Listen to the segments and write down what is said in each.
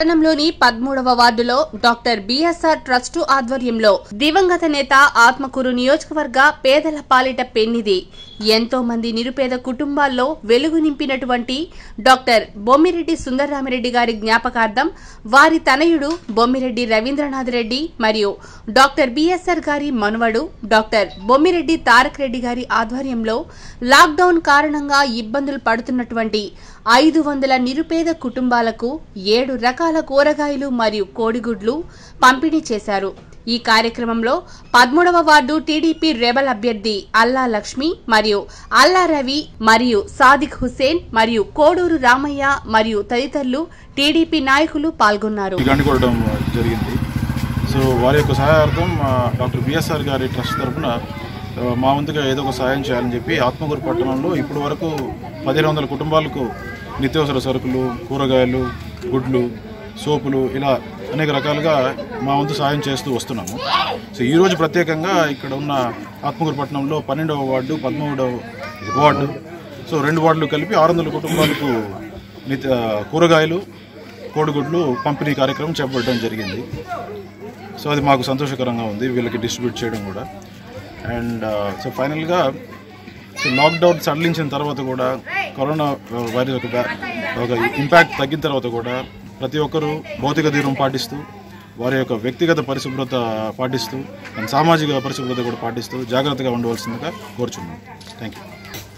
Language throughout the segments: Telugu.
పట్టణంలోని పదమూడవ వార్డులో డాక్టర్ బిఎస్ఆర్ ట్రస్ట్ ఆధ్వర్యంలో దివంగత నేత ఆత్మకూరు నియోజకవర్గ పేదల పాలిట పెన్నిది ఎంతో మంది నిరుపేద కుటుంబాల్లో వెలుగు నింపినటువంటి డాక్టర్ బొమ్మిరెడ్డి సుందరరామిరెడ్డి గారి జ్ఞాపకార్థం వారి తనయుడు బొమ్మిరెడ్డి రవీంద్రనాథ్ రెడ్డి మరియు డాక్టర్ బిఎస్ఆర్ గారి మనువడు డాక్టర్ బొమ్మిరెడ్డి తారక్ రెడ్డి గారి ఆధ్వర్యంలో లాక్డౌన్ కారణంగా ఇబ్బందులు పడుతున్నటువంటి ఐదు వందల నిరుపేద కుటుంబాలకు ఏడు రకాల కూరగాయలు మరియు కోడిగుడ్లు పంపిణీ చేశారు ఈ కార్యక్రమంలో పదమూడవ వార్డు టీడీపీ రెబల్ అభ్యర్థి అల్లా లక్ష్మి మరియు అల్లా రవి మరియు సాదిక్ హుసేన్ మరియు కోడూరు రామయ్య మరియు తదితరులు టీడీపీ నాయకులు పాల్గొన్నారు గండి కొట్టడం జరిగింది సో వారి యొక్క సహాయార్థం ఆ, డాక్టర్ బిఎస్ఆర్ గారి ట్రస్ట్ తరఫున ఆ, మా వంతుగా ఏదో ఒక సహాయం చేయాలని చెప్పి ఆత్మకూరు పట్టణంలో ఇప్పటి వరకు పదిహేను వందల కుటుంబాలకు నిత్యావసర సరుకులు కూరగాయలు గుడ్లు సోపులు ఇలా అనేక రకాలుగా మా వంతు సాయం చేస్తూ వస్తున్నాము సో ఈరోజు ప్రత్యేకంగా ఇక్కడ ఉన్న ఆత్మకూరు పట్టణంలో పన్నెండవ వార్డు పదమూడవ వార్డు సో రెండు వార్డులు కలిపి ఆరు వందల కుటుంబాలకు నిత్య కూరగాయలు కోడిగుడ్లు పంపిణీ కార్యక్రమం చేపట్టడం జరిగింది సో అది మాకు సంతోషకరంగా ఉంది వీళ్ళకి డిస్ట్రిబ్యూట్ చేయడం కూడా అండ్ సో ఫైనల్గా సో లాక్డౌన్ సడలించిన తర్వాత కూడా కరోనా వైరస్ ఒక బ్యా- ఒక ఇంపాక్ట్ తగ్గిన తర్వాత కూడా ప్రతి ఒక్కరూ భౌతిక దూరం పాటిస్తూ వారి యొక్క వ్యక్తిగత పరిశుభ్రత పాటిస్తూ అండ్ సామాజిక పరిశుభ్రత కూడా పాటిస్తూ జాగ్రత్తగా ఉండవలసిందిగా కోరుచున్నాం థ్యాంక్ యూ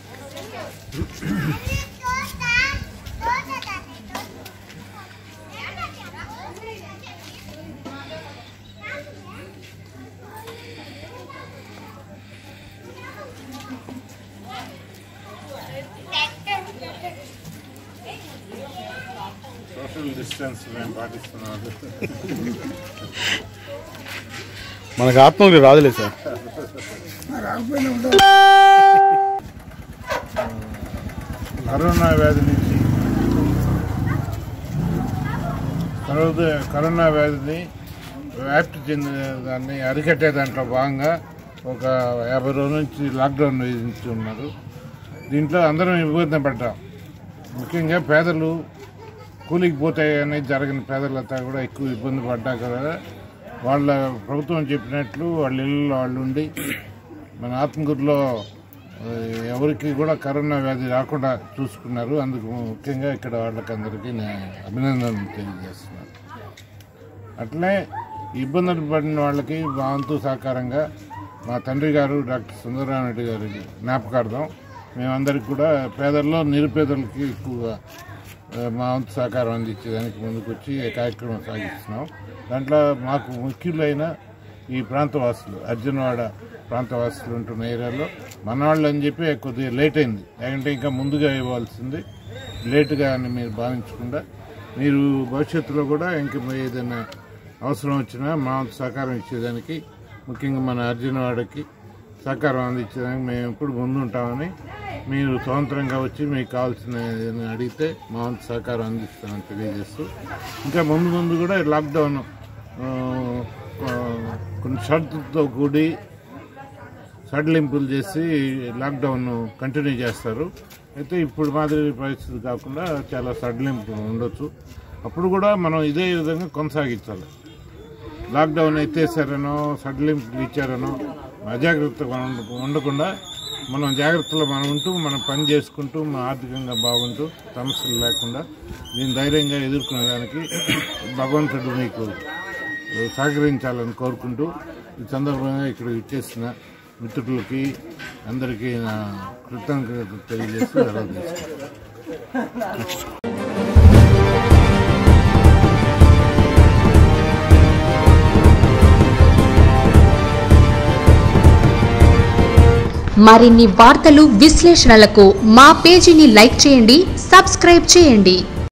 సోషల్ డిస్టెన్స్ మేము పాటిస్తున్నాము మనకు ఆత్మకు రాదులే సార్ కరోనా వ్యాధి నుంచి తర్వాత కరోనా వ్యాధిని వ్యాప్తి చెందిన దాన్ని అరికట్టే దాంట్లో భాగంగా ఒక యాభై రోజుల నుంచి లాక్డౌన్ విధించి ఉన్నారు దీంట్లో అందరం ఇబ్బంది పడ్డాం ముఖ్యంగా పేదలు కూలికి పోతాయని జరగని పేదలంతా కూడా ఎక్కువ ఇబ్బంది పడ్డా కదా వాళ్ళ ప్రభుత్వం చెప్పినట్లు వాళ్ళ ఇళ్ళలో వాళ్ళు ఉండి మన ఆత్మకూరులో ఆ, ఎవరికి కూడా కరోనా వ్యాధి రాకుండా చూసుకున్నారు అందుకు ముఖ్యంగా ఇక్కడ వాళ్ళకందరికీ నేను అభినందనలు తెలియజేస్తున్నాను అట్లే ఇబ్బందులు పడిన వాళ్ళకి మా వంతు సహకారంగా మా తండ్రి గారు డాక్టర్ సుందరరామరెడ్డి గారి జ్ఞాపకార్థం మేమందరికి కూడా పేదల్లో నిరుపేదలకి ఎక్కువగా ఆ, మా వంతు సహకారం అందించేదానికి ముందుకు వచ్చి ఈ కార్యక్రమం సాగిస్తున్నాం దాంట్లో మాకు ముఖ్యులైన ఈ ప్రాంతవాసులు అర్జునవాడ ప్రాంతవాసులు ఉంటున్న ఏరియాలో మన వాళ్ళు అని చెప్పి కొద్దిగా లేట్ అయింది లేకంటే ఇంకా ముందుగా ఇవ్వాల్సింది లేటుగా అని మీరు భావించకుండా మీరు భవిష్యత్తులో కూడా ఇంకా మీ ఏదైనా అవసరం వచ్చినా మా వంతు సహకారం ఇచ్చేదానికి ముఖ్యంగా మన అర్జునవాడకి సహకారం అందించడానికి మేము ఎప్పుడు ముందుంటామని మీరు స్వతంత్రంగా వచ్చి మీకు కావాల్సిన ఏదైనా అడిగితే మా వంతు సహకారం అందిస్తామని తెలియజేస్తూ ఇంకా ముందు ముందు కూడా లాక్డౌన్ ఆ, ఆ, కొన్ని షరతులతో కూడి సడలింపులు చేసి లాక్డౌన్ కంటిన్యూ చేస్తారు అయితే ఇప్పుడు మాదిరి పరిస్థితి కాకుండా చాలా సడలింపులు ఉండొచ్చు అప్పుడు కూడా మనం ఇదే విధంగా కొనసాగించాలి లాక్డౌన్ ఎత్తేసారనో సడలింపులు ఇచ్చారనో అజాగ్రత్తగా ఉండ- ఉండకుండా మనం జాగ్రత్తలో మనం ఉంటూ మనం పని చేసుకుంటూ మన ఆర్థికంగా బాగుంటూ సమస్యలు లేకుండా దీన్ని ధైర్యంగా ఎదుర్కొనేదానికి భగవంతుడు మీకు సహకరించాలని కోరుకుంటూ ఈ సందర్భంగా ఇక్కడ ఇచ్చేసిన మిత్రులకి అందరికీ నా కృతజ్ఞతలు తెలియజేసి సెలవు తీసుకుంటాను మరిన్ని వార్తలు విశ్లేషణలకు మా పేజీని లైక్ చేయండి సబ్స్క్రైబ్ చేయండి